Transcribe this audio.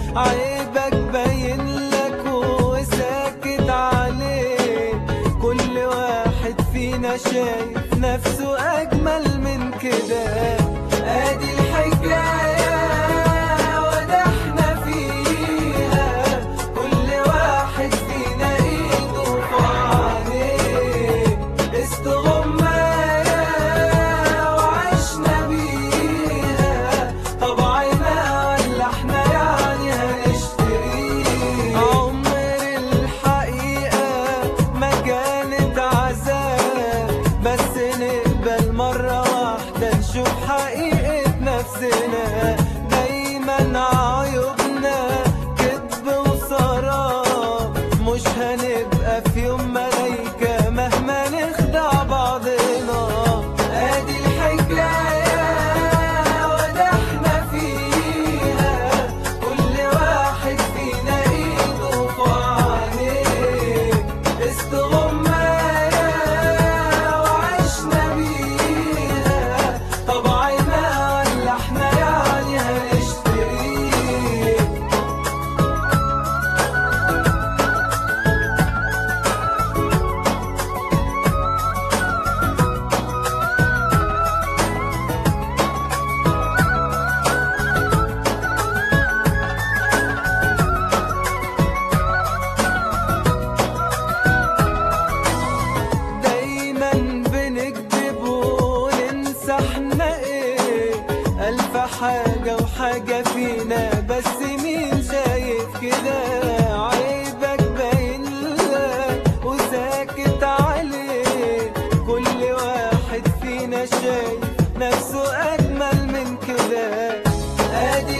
عيبك باين لك وساكت عليه كل واحد فينا شايف نفسه أجمل من كده ادي الحكاية وده احنا فيها كل واحد فينا ايده في عينيه استغماية وعشنا بيها طبعنا ولا احنا يعني هنشتريه عمر الحقيقة ما كانت عذاب بس نقبل مرة واحدة نشوف حقيقة نفسنا دايما عيوبنا كذب وسراب مش هنبقى في يوم ملايكة مهما نخدع بعضنا ادي الحكاية وده احنا فيها كل واحد فينا ايده في عينيه استغماية وعشنا بيها طبعنا ولا احنا يعني هنشتريه دايما بنكذب وننسى احنا ايه ألف حاجة وحاجة فينا بس مين شايف كده عيبك باين لك وساكت عليه كل واحد فينا شايف نفسه أجمل من كده ادي